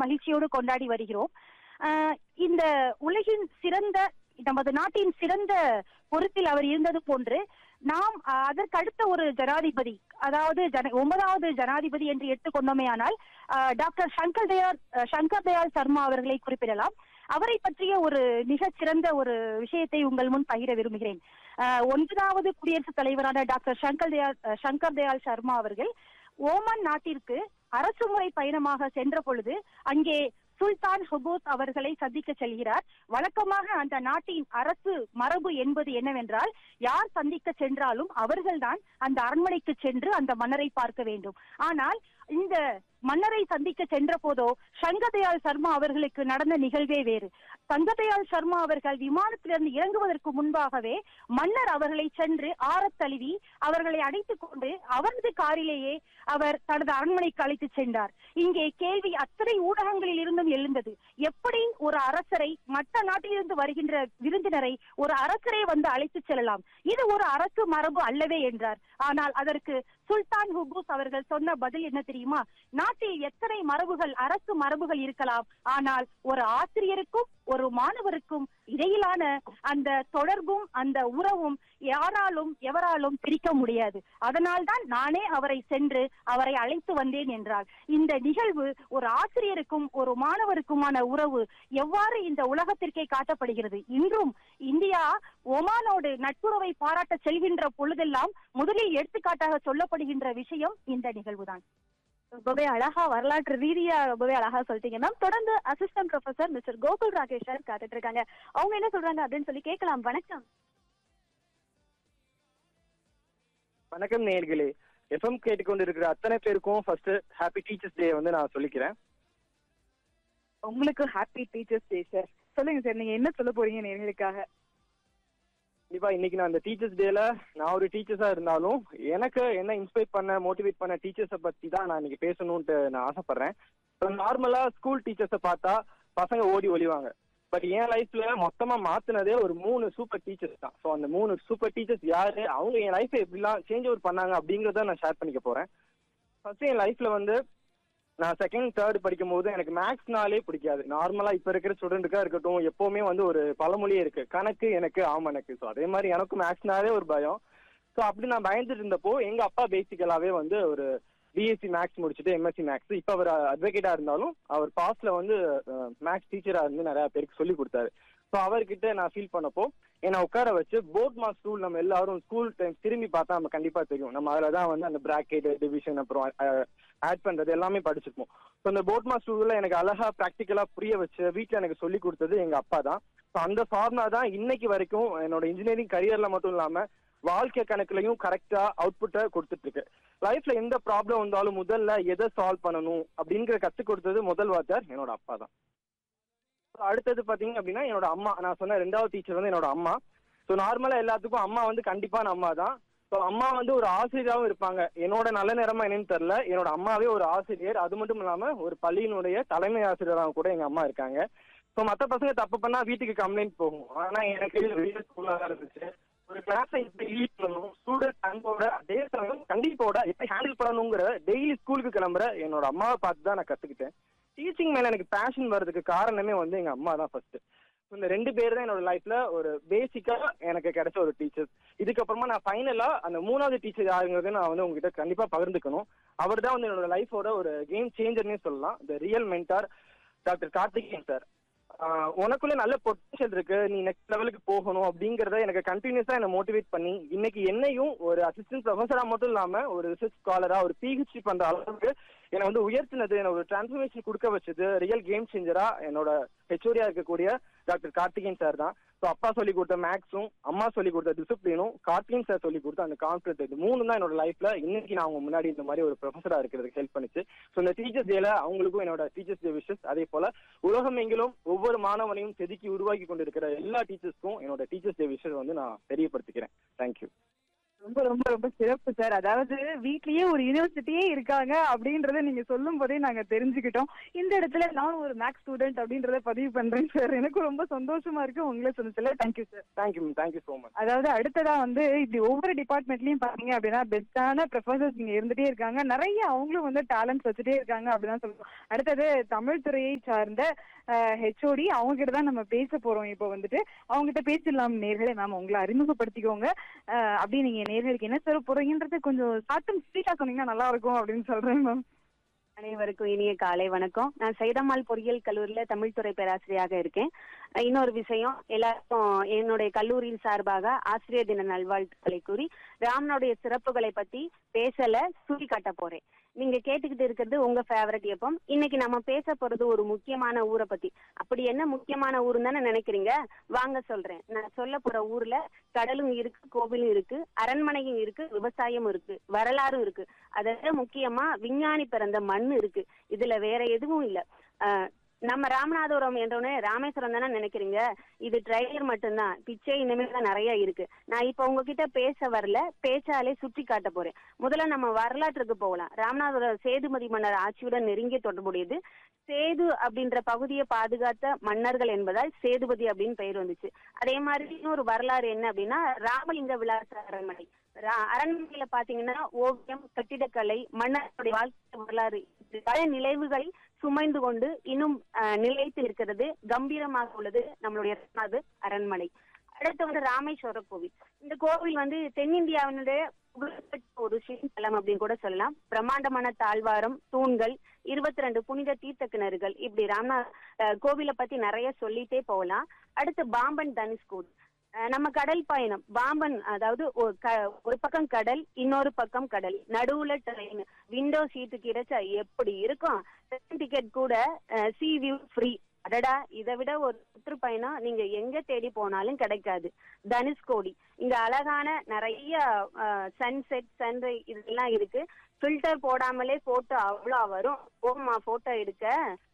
மகிழ்ச்சியோடு கொண்டாடி வருகிறோம் ஆஹ் இந்த உலகின் சிறந்த நமது நாட்டின் சிறந்த பொறுப்பில் அவர் இருந்தது போன்று நாம் ஆஹ், அதற்கு அடுத்த ஒரு ஜனாதிபதி அதாவது ஜன ஒன்பதாவது ஜனாதிபதி என்று எடுத்துக்கொண்டோமே ஆனால் ஆஹ், டாக்டர் சங்கர் தயாள் ஆஹ், சங்கர் தயாள் சர்மா அவர்களை குறிப்பிடலாம் அவரை பற்றிய ஒரு மிகச் சிறந்த ஒரு விஷயத்தை உங்கள் முன் பகிர விரும்புகிறேன் ஆஹ், ஒன்பதாவது குடியரசுத் தலைவரான டாக்டர் சங்கர் தயாள் ஆஹ், சங்கர் தயாள் சர்மா அவர்கள் ஓமன் நாட்டிற்கு அரசுமுறை பயணமாக சென்ற பொழுது அங்கே சுல்தான் ஹுபூத் அவர்களை சந்திக்க செல்கிறார் வழக்கமாக அந்த நாட்டின் அரசு மரபு என்பது என்னவென்றால் யார் சந்திக்க சென்றாலும் அவர்கள்தான் அந்த அரண்மனைக்கு சென்று அந்த மன்னரை பார்க்க வேண்டும் ஆனால் இந்த மன்னரை சந்திக்க சென்ற போதோ சங்கதயாள் சர்மா அவர்களுக்கு நடந்த நிகழ்வே வேறு சங்கதயாள் சர்மா அவர்கள் விமானத்திலிருந்து இறங்குவதற்கு முன்பாகவே மன்னர் அவர்களை சென்று ஆறத் தழுவி அவர்களை அழைத்துக் கொண்டு அவரது காரிலேயே அவர் தனது அரண்மனைக்கு அழைத்து சென்றார் இங்கே கேள்வி அத்தனை ஊடகங்களில் இருந்தும் எழுந்தது எப்படி ஒரு அரசரை மற்ற நாட்டிலிருந்து வருகின்ற விருந்தினரை ஒரு அரசரே வந்து அழைத்து செல்லலாம் இது ஒரு அரசு மரபு அல்லவே என்றார் ஆனால் அதற்கு சுல்தான் ஹுபூஸ் அவர்கள் சொன்ன பதில் என்ன தெரியுமா நாட்டில் எத்தனை மரபுகள் அரசு மரபுகள் இருக்கலாம் ஆனால் ஒரு ஆசிரியருக்கும் ஒரு மாணவருக்கும் இடையிலான அந்த தொடர்பும் அந்த உறவும் யாராலும் எவராலும் பிரிக்க முடியாது அதனால்தான் நானே அவரை சென்று அவரை அழைத்து வந்தேன் என்றார் இந்த நிகழ்வு ஒரு ஆசிரியருக்கும் ஒரு மாணவருக்குமான உறவு எவ்வாறு இந்த உலகத்திற்கே காட்டப்படுகிறது இன்றும் இந்தியா ஒமானோடு நட்புறவை பாராட்ட செல்கின்ற பொழுதெல்லாம் முதலில் எடுத்துக்காட்டாக சொல்லப்படுகின்ற விஷயம் இந்த நிகழ்வுதான் ரொம்பவே அழகா வரலாற்று ரீதியா ரொம்பவே அழகா சொல்லிட்டீங்க மேம் தொடர்ந்து assistant professor mister Gokul Rakesh sir காத்துட்டு இருக்காங்க அவங்க என்ன சொல்றாங்க அப்படின்னு சொல்லி கேட்கலாம் வணக்கம் வணக்கம் நேர்களே எஃப்எம் கேட்டுக்கொண்டு இருக்கிற அத்தனை பேருக்கும் ஃபர்ஸ்ட் ஹாப்பி டீச்சர்ஸ் டே வந்து நான் சொல்லிக்கிறேன் உங்களுக்கு ஹாப்பி டீச்சர்ஸ் டே சார் சொல்லுங்க சார் நீங்க என்ன சொல்ல போறீங்க நேர்களுக்காக கண்டிப்பா இன்னைக்கு நான் அந்த டீச்சர்ஸ் டேல நான் ஒரு டீச்சர்ஸா இருந்தாலும் எனக்கு என்ன இன்ஸ்பைர் பண்ண மோட்டிவேட் பண்ண டீச்சர்ஸை பத்தி தான் நான் இன்னைக்கு பேசணும்ட்டு நான் ஆசைப்படுறேன் இப்போ நார்மலா ஸ்கூல் டீச்சர்ஸை பார்த்தா பசங்க ஓடி ஒளிவாங்க பட் என் லைஃப்ல மொத்தமா மாத்துனதே ஒரு மூணு சூப்பர் டீச்சர்ஸ் தான் ஸோ அந்த மூணு சூப்பர் டீச்சர்ஸ் யாரு அவங்க என் லைஃப்பை எப்படிலாம் சேஞ்ச் ஓவர் பண்ணாங்க அப்படிங்கறத நான் ஷேர் பண்ணிக்க போறேன் ஃபர்ஸ்ட் என் லைஃப்ல வந்து நான் செகண்ட் தேர்ட் படிக்கும் போது எனக்கு மேக்ஸ்னாலே பிடிக்காது நார்மலா இப்ப இருக்கிற ஸ்டூடெண்ட்டுக்கா இருக்கட்டும் எப்பவுமே வந்து ஒரு பழமொழியே இருக்கு கணக்கு எனக்கு ஆமணக்கு ஸோ அதே மாதிரி எனக்கும் மேக்ஸ்னாலே ஒரு பயம் ஸோ அப்படி நான் பயந்துட்டு இருந்தப்போ எங்க அப்பா பேசிக்கலாவே வந்து ஒரு பிஎஸ்சி மேக்ஸ் முடிச்சுட்டு எம்எஸ்சி மேக்ஸ் இப்போ அவர் அட்வொகேட்டா இருந்தாலும் அவர் பாஸ்ட்ல வந்து மேக்ஸ் டீச்சரா இருந்து நிறைய பேருக்கு சொல்லி கொடுத்தாரு ஸோ அவர்கிட்ட நான் ஃபீல் பண்ணப்போ என்னை உட்கார வச்சு போர்ட் மார்க் ஸ்கூல் நம்ம எல்லாரும் ஸ்கூல் டைம் திரும்பி பார்த்தா நம்ம கண்டிப்பா தெரியும் நம்ம அதில் தான் வந்து அந்த பிராக்கெட் டிவிஷன் அப்புறம் ஆட் பண்றது எல்லாமே படிச்சிருப்போம் ஸோ அந்த போர்ட் மார்க் ஸ்கூல்ல எனக்கு அழகா ப்ராக்டிக்கலா புரிய வச்சு வீட்டில் எனக்கு சொல்லி கொடுத்தது எங்க அப்பா தான் ஸோ அந்த ஃபார்முலா தான் இன்னைக்கு வரைக்கும் என்னோட இன்ஜினியரிங் கரியர்ல மட்டும் இல்லாம வாழ்க்கை கணக்குலயும் கரெக்டா அவுட்புட்டை கொடுத்துட்டு இருக்கு லைஃப்ல எந்த ப்ராப்ளம் வந்தாலும் முதல்ல எதை சால்வ் பண்ணணும் அப்படிங்கிற கற்றுக் கொடுத்தது முதல் வாத்தியார் என்னோட அப்பா தான் So, அடுத்தது பாத்தீங்க அப்படின்னா என்னோட அம்மா நான் சொன்ன ரெண்டாவது டீச்சர் வந்து என்னோட அம்மா ஸோ நார்மலா எல்லாத்துக்கும் அம்மா வந்து கண்டிப்பான அம்மா தான் ஸோ அம்மா வந்து ஒரு ஆசிரியராகவும் இருப்பாங்க என்னோட நல்ல நேரமா என்னன்னு தெரியல என்னோட அம்மாவே ஒரு ஆசிரியர் அது மட்டும் இல்லாம ஒரு பள்ளியினுடைய தலைமை ஆசிரியராக கூட எங்க அம்மா இருக்காங்க ஸோ மற்ற பசங்க தப்பு பண்ணா வீட்டுக்கு கம்ப்ளைண்ட் போகும் ஆனா எனக்கு வெளியே ஸ்கூலாக தான் இருந்துச்சு ஒரு கிளாஸை எப்படி லீட் பண்ணணும் ஸ்டூடெண்ட் அன்போட அதே சமயம் கண்டிப்போட எப்படி ஹேண்டில் பண்ணணுங்கிற டெய்லி ஸ்கூலுக்கு கிளம்புற என்னோட அம்மாவை பார்த்து தான் நான் கத்துக்கிட்டேன் டீச்சிங் மேல எனக்கு பேஷன் வர்றதுக்கு காரணமே வந்து எங்க அம்மா தான் ஃபர்ஸ்ட் இந்த ரெண்டு பேர் தான் என்னோட லைஃப்ல ஒரு பேசிக்கா எனக்கு கிடைச்ச ஒரு டீச்சர்ஸ் இதுக்கப்புறமா நான் ஃபைனலா அந்த மூணாவது டீச்சர் யாருங்கிறது நான் வந்து உங்ககிட்ட கண்டிப்பா பகிர்ந்துக்கணும் அவர் தான் வந்து என்னோட லைஃபோட ஒரு கேம் சேஞ்சர்னே சொல்லலாம் the real mentor doctor Karthikeyan sir ஆஹ் உனக்குள்ள நல்ல பொட்டன்ஷியல் இருக்கு நீ நெக்ஸ்ட் லெவலுக்கு போகணும் அப்படிங்கறத எனக்கு கண்டினியூஸா என்ன மோட்டிவேட் பண்ணி இன்னைக்கு என்னையும் ஒரு அசிஸ்டன்ட் ப்ரொஃபஸரா மட்டும் இல்லாம ஒரு ரிசர்ச் ஸ்காலரா ஒரு பிஹெச்டி பண்ற அளவுக்கு என்னை வந்து உயர்த்தினது எனக்கு ஒரு டிரான்ஸ்ஃபர்மேஷன் கொடுக்க வச்சது ரியல் கேம் சேஞ்சரா என்னோட ஹெச்ஓடியா இருக்கக்கூடிய டாக்டர் கார்த்திகேயன் சார் தான் ஸோ அப்பா சொல்லி கொடுத்த மேக்ஸும் அம்மா சொல்லி கொடுத்த டிசிப்ளினும் கார்த்திகேயன் சார் சொல்லி கொடுத்த அந்த கான்ஃபிடன்ட் இது மூணு தான் என்னோட லைஃப்ல இன்னைக்கு நான் அவங்க முன்னாடி இந்த மாதிரி ஒரு ப்ரொஃபஸரா இருக்கிறதுக்கு ஹெல்ப் பண்ணுச்சு ஸோ இந்த டீச்சர்ஸ் டேல அவங்களுக்கும் என்னோட டீச்சர்ஸ் டே விஷஸ் அதே போல உலகம் எங்கிலும் ஒவ்வொரு மாணவனையும் செதுக்கி உருவாக்கி கொண்டிருக்கிற எல்லா டீச்சர்ஸ்க்கும் என்னோட டீச்சர்ஸ் டே விஷஸ் வந்து நான் தெரியப்படுத்திக்கிறேன் தேங்க்யூ ரொம்ப ரொம்ப ரொம்ப சிறப்பு சார் அதாவது வீட்லயே ஒரு யூனிவர்சிட்டியே இருக்காங்க அப்படின்றத நீங்க சொல்லும் போதே நாங்க தெரிஞ்சுக்கிட்டோம் இந்த இடத்துல நான் ஒரு மேக்ஸ் ஸ்டூடெண்ட் அப்படின்றத பதிவு பண்றேன் சார் எனக்கு ரொம்ப சந்தோஷமா இருக்கு உங்களை சொன்னதுல thank you sir thank you ma'am thank you so much அதாவது அடுத்ததா வந்து இப்படி ஒவ்வொரு டிபார்ட்மெண்ட்லயும் பாத்தீங்க அப்படின்னா பெஸ்டான ப்ரொஃபசர்ஸ் இங்க இருந்துட்டே இருக்காங்க நிறைய அவங்களும் வந்து டேலண்ட்ஸ் வச்சுட்டே இருக்காங்க அப்படிதான் சொல்லுவோம் அடுத்தது தமிழ் துறையை சார்ந்த ஹெச்ஓடி அவங்க கிட்ட தான் நம்ம பேச போறோம் இப்போ வந்துட்டு அவங்க கிட்ட பேசிடலாம் நேர்களே மேம் உங்களை அறிமுகப்படுத்திக்கோங்க அஹ், அப்படி நீங்க நேர்களுக்கு என்ன சொல்ல போறீங்கன்றது கொஞ்சம் சாட்டும் ஸ்வீட்டா சொன்னீங்கன்னா நல்லா இருக்கும் அப்படின்னு சொல்றேன் மேம் அனைவருக்கும் இனிய காலை வணக்கம் நான் சைதாமால் பொறியியல் கல்லூரியில தமிழ் துறை பேராசிரியராக இருக்கேன் அஹ் இன்னொரு விஷயம் எல்லாருக்கும் என்னுடைய கல்லூரியின் சார்பாக ஆசிரியர் தின நல்வாழ்த்துக்களை கூறி ராமனுடைய சிறப்புகளை பத்தி பேசல சுட்டி காட்ட போறேன் நீங்க கேட்டுக்கிட்டு இருக்கிறது உங்க ஃபேவரட் எப்பம் இன்னைக்கு நம்ம பேச போறது ஒரு முக்கியமான ஊரை பத்தி அப்படி என்ன முக்கியமான ஊருன்னு தானே நினைக்கிறீங்க வாங்க சொல்றேன் நான் சொல்ல போற ஊர்ல கடலும் இருக்கு கோவிலும் இருக்கு அரண்மனையும் இருக்கு விவசாயம் இருக்கு வரலாறும் இருக்கு அதை விட முக்கியமா விஞ்ஞானி பிறந்த மண் இருக்கு இதுல வேற எதுவும் இல்ல ஆஹ் நம்ம ராமநாதபுரம் என்றோடனே ராமேஸ்வரம் தானே நினைக்கிறீங்க இது ட்ரைலர் மட்டும்தான் பிச்சை இனிமேல் தான் நிறைய இருக்கு நான் இப்ப உங்ககிட்ட பேச வரல பேச்சாலே சுற்றி காட்ட போறேன் முதல்ல நம்ம வரலாற்றுக்கு போகலாம் ராமநாதபுரம் சேதுமதி மன்னர் ஆட்சியுடன் நெருங்கிய தொடர்புடையது சேது அப்படின்ற பகுதியை பாதுகாத்த மன்னர்கள் என்பதால் சேதுபதி அப்படின்னு பெயர் வந்துச்சு அதே மாதிரி இன்னொரு வரலாறு என்ன அப்படின்னா ராமலிங்க விலாச அரண்மனை ரா- அரண்மனையில பாத்தீங்கன்னா ஓவியம் கட்டிடக்கலை மன்னர்களுடைய வாழ்க்கை வரலாறு இது பல நினைவுகளை சுமைந்து கொண்டு இன்னும் அஹ், நிலைத்து இருக்கிறது கம்பீரமாக உள்ளது நம்மளுடைய அது அரண்மனை அடுத்து வந்து ராமேஸ்வர கோவில் இந்த கோவில் வந்து தென்னிந்தியாவினுடைய புகழ்பெற்ற ஒரு சிவத்தலம் அப்படின்னு கூட சொல்லலாம் பிரம்மாண்டமான தாழ்வாரம் தூண்கள் இருபத்தி ரெண்டு புனித தீர்த்த கிணறுகள் இப்படி ராமநா அஹ், கோவிலை பத்தி நிறைய சொல்லிட்டே போகலாம் அடுத்து பாம்பன் தனுஷ்கோடி அஹ் நம்ம கடல் பயணம் பாம்பன் அதாவது ஒரு க- ஒரு பக்கம் கடல் இன்னொரு பக்கம் கடல் நடுவுல ட்ரெயின் விண்டோ சீட்டு கிடைச்சா எப்படி இருக்கும் ட்ரெயின் டிக்கெட் கூட சி வியூ ஃப்ரீ அடடா இதை விட ஒரு சுற்றுப்பயணம் நீங்க எங்க தேடி போனாலும் கிடைக்காது தனுஷ்கோடி இங்க அழகான நிறைய சன்செட் சன்ரை இதெல்லாம் இருக்கு ஃபில்டர் போடாமலே போட்டோ அவ்வளோ வரும் போமா போட்டோ எடுக்க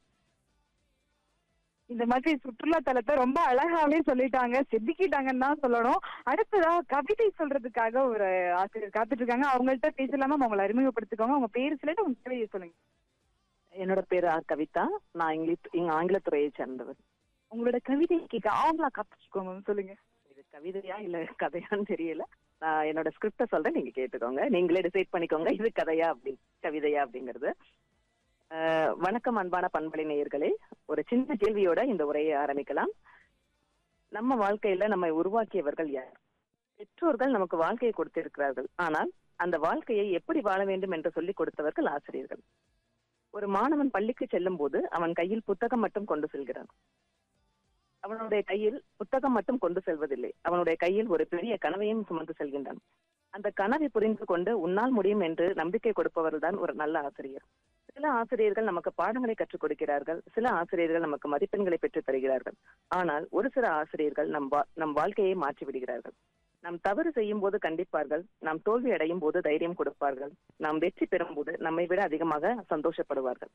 இந்த மாதிரி சுற்றுலா தலத்தை ரொம்ப அழகாவே சொல்லிட்டாங்க செதுக்கிட்டாங்கன்னு தான் சொல்லணும் அடுத்ததா கவிதை சொல்றதுக்காக ஒரு ஆசிரியர் காத்துட்டு இருக்காங்க அவங்கள்ட்ட பேசலாமா அவங்களை அறிமுகப்படுத்திக்கோங்க உங்க பேர் சொல்லிட்டு உங்க தேவையை சொல்லுங்க என்னோட பேரு ஆர் கவிதா நான் இங்கிலீஷ் இங்க ஆங்கிலத்துறையை சேர்ந்தவர் உங்களோட கவிதை கேட்க அவங்களா காப்பிச்சுக்கோங்க சொல்லுங்க இது கவிதையா இல்ல கதையான்னு தெரியல நான் என்னோட ஸ்கிரிப்ட சொல்றேன் நீங்க கேட்டுக்கோங்க நீங்களே டிசைட் பண்ணிக்கோங்க இது கதையா அப்படி கவிதையா அப்படிங்கிறது அஹ், வணக்கம் அன்பான பண்பலை நேயர்களே ஒரு சின்ன கேள்வியோட இந்த உரையை ஆரம்பிக்கலாம் நம்ம வாழ்க்கையில நம்மை உருவாக்கியவர்கள் யார் பெற்றோர்கள் நமக்கு வாழ்க்கையை கொடுத்திருக்கிறார்கள் ஆனால் அந்த வாழ்க்கையை எப்படி வாழ வேண்டும் என்று சொல்லிக் கொடுத்தவர்கள் ஆசிரியர்கள் ஒரு மாணவன் பள்ளிக்கு செல்லும் போது அவன் கையில் புத்தகம் மட்டும் கொண்டு செல்கிறான் அவனுடைய கையில் புத்தகம் மட்டும் கொண்டு செல்வதில்லை அவனுடைய கையில் ஒரு பெரிய கனவையும் சுமந்து செல்கின்றான் அந்த கனவை புரிந்து கொண்டு உன்னால் முடியும் என்று நம்பிக்கை கொடுப்பவர்கள் தான் ஒரு நல்ல ஆசிரியர் சில ஆசிரியர்கள் நமக்கு பாடங்களை கற்றுக் கொடுக்கிறார்கள் சில ஆசிரியர்கள் நமக்கு மதிப்பெண்களை பெற்றுத் தருகிறார்கள் ஆனால் ஒரு சில ஆசிரியர்கள் நம் வா- நம் வாழ்க்கையை மாற்றி விடுகிறார்கள் நாம் தவறு செய்யும் போது கண்டிப்பார்கள் நாம் தோல்வி அடையும் போது தைரியம் கொடுப்பார்கள் நாம் வெற்றி பெறும் போது நம்மை விட அதிகமாக சந்தோஷப்படுவார்கள்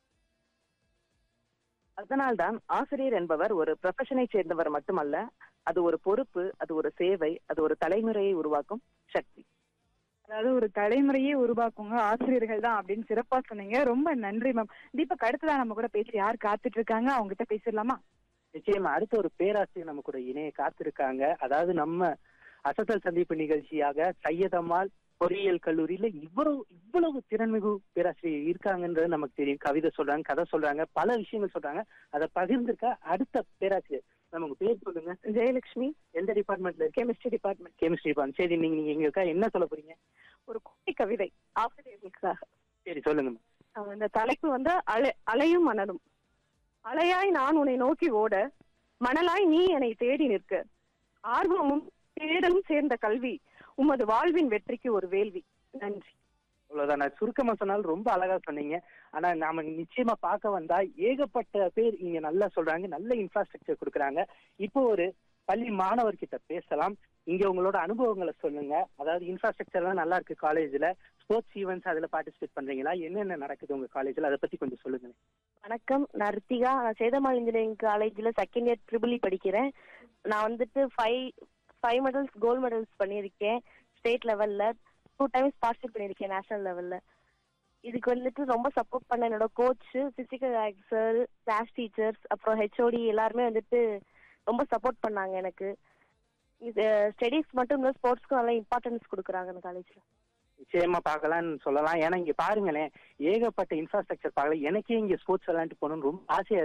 அதனால்தான் ஆசிரியர் என்பவர் ஒரு ப்ரொஃபஷனை சேர்ந்தவர் மட்டுமல்ல அது ஒரு பொறுப்பு அது ஒரு சேவை அது ஒரு தலைமுறையை உருவாக்கும் சக்தி அதாவது ஒரு தலைமுறையே உருவாக்குங்க ஆசிரியர்கள் தான் அப்படின்னு சிறப்பா சொன்னீங்க ரொம்ப நன்றி மேம் தீபக் அடுத்ததா நம்ம கூட பேச யார் காத்துட்டு இருக்காங்க அவங்க கிட்ட பேசிடலாமா நிச்சயமா அடுத்த ஒரு பேராசிரியர் நம்ம கூட இணைய காத்திருக்காங்க அதாவது நம்ம அசத்தல் சந்திப்பு நிகழ்ச்சியாக சையதம்மாள் பொறியியல் கல்லூரியில இவ்வளவு இவ்வளவு திறன்மிகு பேராசிரியர் இருக்காங்கன்றது நமக்கு தெரியும் கவிதை சொல்றாங்க கதை சொல்றாங்க பல விஷயங்கள் சொல்றாங்க அதை பகிர்ந்திருக்க அடுத்த பேராசிரியர் நமக்கு பேர் சொல்லுங்க ஜெயலட்சுமி எந்த டிபார்ட்மெண்ட்ல கெமிஸ்ட்ரி டிபார்ட்மெண்ட் கெமிஸ்ட்ரி டிபார்ட்மெண்ட் சரி நீங்க நீங்க எங்களுக்கா என்ன சொல்ல போறீங்க ஒரு குட்டி கவிதை ஆசிரியர்களுக்காக சரி சொல்லுங்க அஹ் இந்த தலைப்பு வந்து அலை அலையும் மணலும் அலையாய் நான் உன்னை நோக்கி ஓட மணலாய் நீ என்னை தேடி நிற்க ஆர்வமும் தேடலும் சேர்ந்த கல்வி உமது வாழ்வின் வெற்றிக்கு ஒரு வேள்வி நன்றி அவ்வளவுதான் நான் சுருக்கமா சொன்னாலும் ரொம்ப அழகா சொன்னீங்க ஆனா நாம நிச்சயமா பார்க்க வந்தா ஏகப்பட்ட பேர் இங்க நல்லா சொல்றாங்க நல்ல இன்ஃப்ராஸ்ட்ரக்சர் கொடுக்குறாங்க இப்போ ஒரு பள்ளி மாணவர்கிட்ட பேசலாம் இங்க உங்களோட அனுபவங்களை சொல்லுங்க அதாவது இன்ஃப்ராஸ்ட்ரக்சர் எல்லாம் நல்லா இருக்கு காலேஜ்ல ஸ்போர்ட்ஸ் ஈவெண்ட்ஸ் அதுல பார்ட்டிசிபேட் பண்றீங்களா என்னென்ன நடக்குது உங்க காலேஜ்ல அதை பத்தி கொஞ்சம் சொல்லுங்க வணக்கம் நான் ரித்திகா நான் சேதமால் இன்ஜினியரிங் காலேஜில் செகண்ட் இயர் ட்ரிபிள் படிக்கிறேன் நான் வந்துட்டு five five medals gold medals பண்ணியிருக்கேன் ஸ்டேட் லெவல்ல டூ டைம்ஸ் பார்ட்டிசிபேட் பண்ணியிருக்கேன் நேஷனல் லெவல்ல இதுக்கு வந்துட்டு ரொம்ப சப்போர்ட் பண்ண என்னோட coach physical sir class teachers அப்புறம் ஹெச்ஓடி எல்லாருமே வந்துட்டு ரொம்ப சப்போர்ட் பண்ணாங்க எனக்கு இது ஸ்டடீஸ் மட்டும் இல்லை ஸ்போர்ட்ஸ்க்கும் நல்லா இம்பார்ட்டன்ஸ் கொடுக்குறாங்க அந்த காலேஜ்ல நிச்சயமா பார்க்கலாம்னு சொல்லலாம் ஏன்னா இங்க பாருங்களேன் ஏகப்பட்ட இன்ஃப்ராஸ்ட்ரக்சர் பார்க்கல எனக்கே இங்க ஸ்போர்ட்ஸ் விளையாண்டு போகணும்னு ரொம்ப ஆசையா